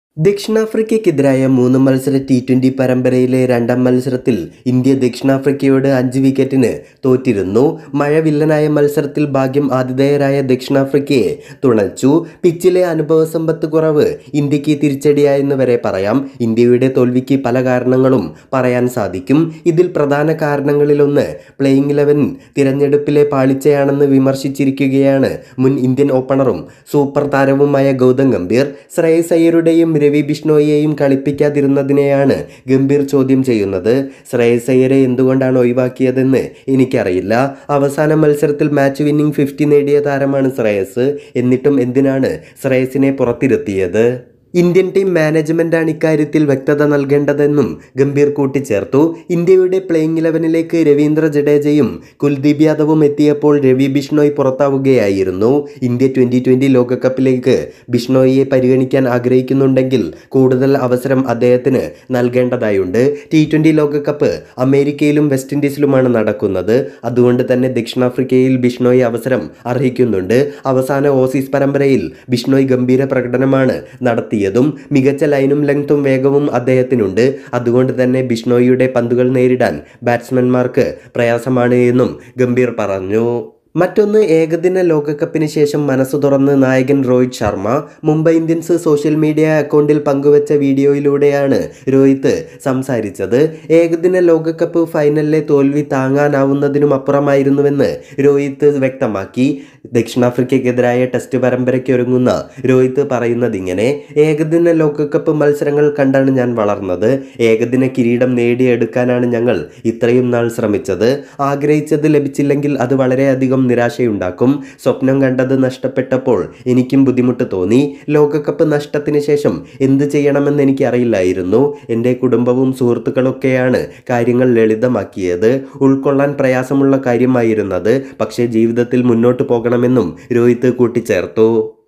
ദക്ഷിണാഫ്രിക്കയ്ക്കെതിരായ മൂന്ന് മത്സര T twenty പരമ്പരയിലെ രണ്ടാം മത്സരത്തിൽ ഇന്ത്യ ദക്ഷിണാഫ്രിക്കയോട് അഞ്ച് വിക്കറ്റിന് തോറ്റിരുന്നു മഴവില്ലനായ മത്സരത്തിൽ ഭാഗ്യം ആതിഥേയരായ ദക്ഷിണാഫ്രിക്കയെ തുണച്ചു പിച്ചിലെ അനുഭവസമ്പത്ത് കുറവ് ഇന്ത്യക്ക് തിരിച്ചടിയായെന്ന് വരെ പറയാം ഇന്ത്യയുടെ തോൽവിക്ക് പല കാരണങ്ങളും പറയാൻ സാധിക്കും ഇതിൽ പ്രധാന കാരണങ്ങളിലൊന്ന് പ്ലേയിങ് ഇലവൻ തിരഞ്ഞെടുപ്പിലെ പാളിച്ചയാണെന്ന് വിമർശിച്ചിരിക്കുകയാണ് മുൻ ഇന്ത്യൻ ഓപ്പണറും സൂപ്പർ താരവുമായ ഗൗതം ഗംഭീർ ശ്രേയസ് അയ്യരുടെയും രവി ബിഷ്ണോയിയെയും കളിപ്പിക്കാതിരുന്നതിനെയാണ് ഗംഭീർ ചോദ്യം ചെയ്യുന്നത് ശ്രേയസ് അയ്യരെ എന്തുകൊണ്ടാണ് ഒഴിവാക്കിയതെന്ന് എനിക്കറിയില്ല അവസാന മത്സരത്തിൽ മാച്ച് വിന്നിംഗ് ഫിഫ്റ്റി നേടിയ താരമാണ് ശ്രേയസ് എന്നിട്ടും എന്തിനാണ് ശ്രേയസിനെ പുറത്തിരുത്തിയത് ഇന്ത്യൻ ടീം മാനേജ്മെന്റാണ് ഇക്കാര്യത്തിൽ വ്യക്തത നൽകേണ്ടതെന്നും ഗംഭീർ കൂട്ടിച്ചേർത്തു ഇന്ത്യയുടെ പ്ലേയിങ് ഇലവനിലേക്ക് രവീന്ദ്ര ജഡേജയും കുൽദീപ് യാദവും എത്തിയപ്പോൾ രവി ബിഷ്ണോയ് പുറത്താവുകയായിരുന്നു ഇന്ത്യ ട്വൻ്റി ട്വൻ്റി ലോകകപ്പിലേക്ക് ബിഷ്ണോയിയെ പരിഗണിക്കാൻ ആഗ്രഹിക്കുന്നുണ്ടെങ്കിൽ കൂടുതൽ അവസരം അദ്ദേഹത്തിന് നൽകേണ്ടതായുണ്ട് ടി ട്വൻ്റി ലോകകപ്പ് അമേരിക്കയിലും വെസ്റ്റ് ഇൻഡീസിലുമാണ് നടക്കുന്നത് അതുകൊണ്ട് തന്നെ ദക്ഷിണാഫ്രിക്കയിൽ ബിഷ്ണോയ് അവസരം അർഹിക്കുന്നുണ്ട് അവസാന ഓസീസ് പരമ്പരയിൽ ബിഷ്ണോയ് ഗംഭീര പ്രകടനമാണ് നടത്തിയതും മികച്ച ലൈനും ലെങ്തും വേഗവും അദ്ദേഹത്തിനുണ്ട് അതുകൊണ്ട് തന്നെ ബിഷ്ണോയിയുടെ പന്തുകൾ നേരിടാൻ ബാറ്റ്സ്മാൻമാർക്ക് പ്രയാസമാണ് എന്നും ഗംഭീർ പറഞ്ഞു മറ്റൊന്ന് ഏകദിന ലോകകപ്പിന് ശേഷം മനസ്സ് തുറന്ന് നായകൻ Rohit Sharma Mumbai Indians social media അക്കൗണ്ടിൽ പങ്കുവച്ച വീഡിയോയിലൂടെയാണ് രോഹിത് സംസാരിച്ചത് ഏകദിന ലോകകപ്പ് ഫൈനലിലെ തോൽവി താങ്ങാനാവുന്നതിനും അപ്പുറമായിരുന്നുവെന്ന് രോഹിത് വ്യക്തമാക്കി ദക്ഷിണാഫ്രിക്കയ്ക്കെതിരായ ടെസ്റ്റ് പരമ്പരയ്ക്ക് ഒരുങ്ങുന്ന രോഹിത് പറയുന്നത് ഇങ്ങനെ ഏകദിന ലോകകപ്പ് മത്സരങ്ങൾ കണ്ടാണ് ഞാൻ വളർന്നത് ഏകദിന കിരീടം നേടിയെടുക്കാനാണ് ഞങ്ങൾ ഇത്രയും നാൾ ശ്രമിച്ചത് ആഗ്രഹിച്ചത് ലഭിച്ചില്ലെങ്കിൽ അത് വളരെയധികം നിരാശയുണ്ടാക്കും സ്വപ്നം കണ്ടത് നഷ്ടപ്പെട്ടപ്പോൾ എനിക്കും ബുദ്ധിമുട്ട് തോന്നി ലോകകപ്പ് നഷ്ടത്തിന് ശേഷം എന്ത് ചെയ്യണമെന്ന് എനിക്ക് അറിയില്ലായിരുന്നു എൻ്റെ കുടുംബവും സുഹൃത്തുക്കളൊക്കെയാണ് കാര്യങ്ങൾ ലളിതമാക്കിയത് ഉൾക്കൊള്ളാൻ പ്രയാസമുള്ള കാര്യമായിരുന്നത് പക്ഷേ ജീവിതത്തിൽ മുന്നോട്ട് പോകണമെന്നും രോഹിത് കൂട്ടിച്ചേർത്തു